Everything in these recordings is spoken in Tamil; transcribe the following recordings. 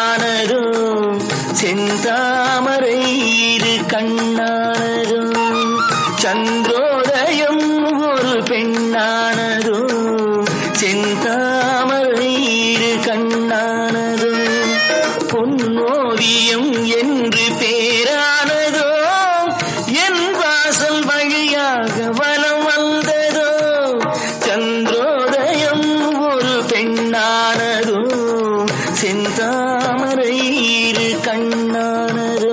பெண்ணானதோ செந்தாமரை இரு கண்ணானதோ சந்திரோதயம் ஒரு பெண்ணானதோ செந்தாமரை இரு கண்ணானதோ பொன்னோவியம் என்று பேரானதோ என் வாசல் வழியாக வலம் வந்ததோ சந்திரோதயம் ஒரு பெண்ணானதோ செந்தாமரை இரு கண்ணானதோ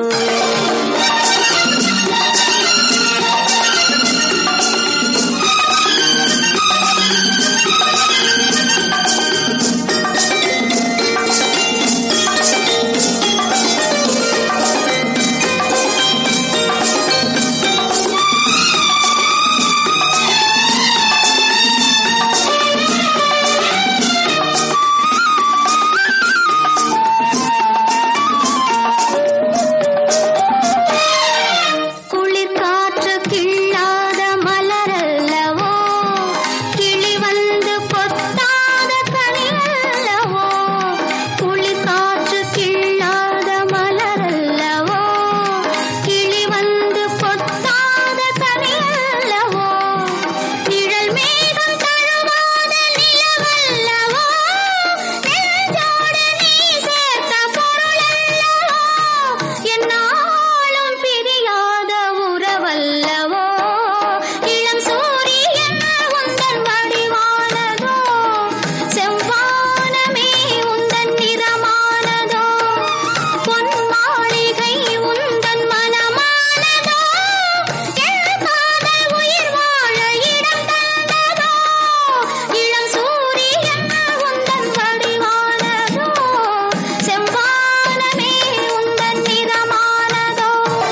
குளிர் காற்று கிள்ளாத மலரல்லவோ கிளி வந்து பொத்தாத கனியல்லவோ குளிர் காற்று கிள்ளாத மலரல்லவோ கிளி வந்து பொத்தாத கனியல்லவோ நிழல் மேகம் தழுவாத நிலவல்லவோ நெஞ்சோடு நீ சேர்த்த பொருளல்லவோ என்னாலும் பிரியாத உறவல்லவோ இளம் சூரியன் உந்தன் வடிவானதோ செவ்வானமே உந்தன் நிறமானதோ பொன் மாளிகை உந்தன் மனமானதோ என் காதல் உயிர் வாழ இடம் தந்ததோ இளம் சூரியன் உந்தன் வடிவானதோ செவ்வானமே உந்தன் நிறமானதோ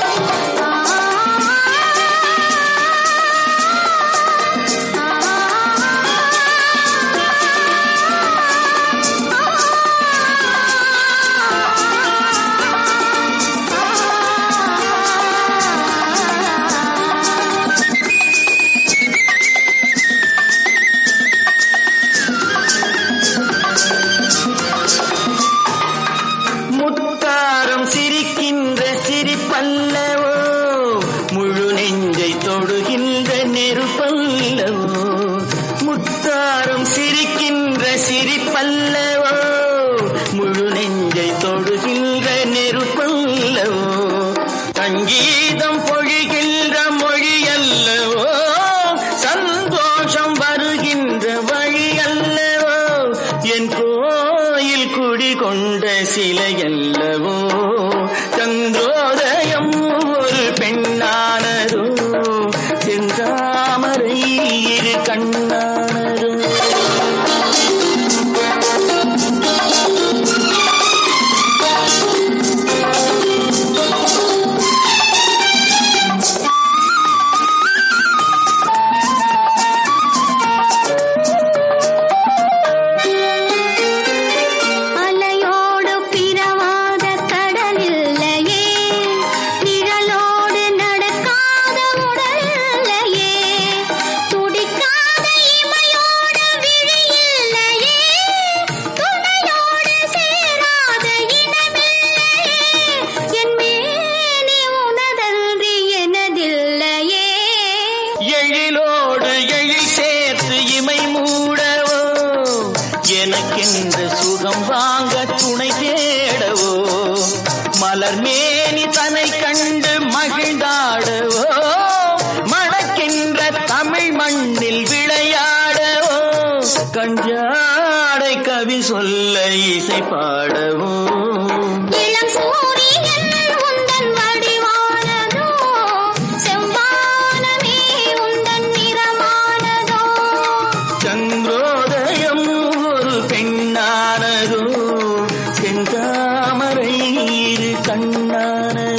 முத்தாரம் சிரிக்கின்ற சிரிப்பல்லவோ முழு நெஞ்சை தொடுகின்ற நெருப்பல்லவோ முத்தாரம் சிரிக்கின்ற சிரிப்பல்லவோ முழு நெஞ்சை தொடுகின்ற நெருப்பல்லவோ சங்கீதம் பொழிகின்ற மொழி அல்லவோ சந்தோஷம் வருகின்ற வழி அல்லவோ என் கோயில் குடிகொண்ட சிலை அல்லவோ சந்திரோதயம் ஒரு பெண்ணானதோ செந்தாமரை இரு கண்ணானதோ அலையோடு பிறவாத கடலில்லையே நிழலோடு நடக்காத உடலில்லையே துடிக்காத இமையோடு விழியில்லையே துணையோடு சேராத இனமில்லையே என் மேனி உனதன்றி எனதில்லையே எழிலோடு எழில் சேர்த்து இமை மூடவோ எனக்கென்று சுகம் வாங்க துணை தேடவோ மலர் மேனி தன்னை கண்டு மகிழ்ந்தாடவோ மணக்கின்ற தமிழ் மண்ணில் விளையாடவோ கஞ்சாடை கவி சொல்ல இசை பாடவோ இளம் சூரியன் உந்தன் வடிவானதோ செவ்வானமே உந்தன் நிறமானதோ சந்திரோதயம் ஒரு பெண்ணானதோ செந்தாமரை இரு கண்ணானதோ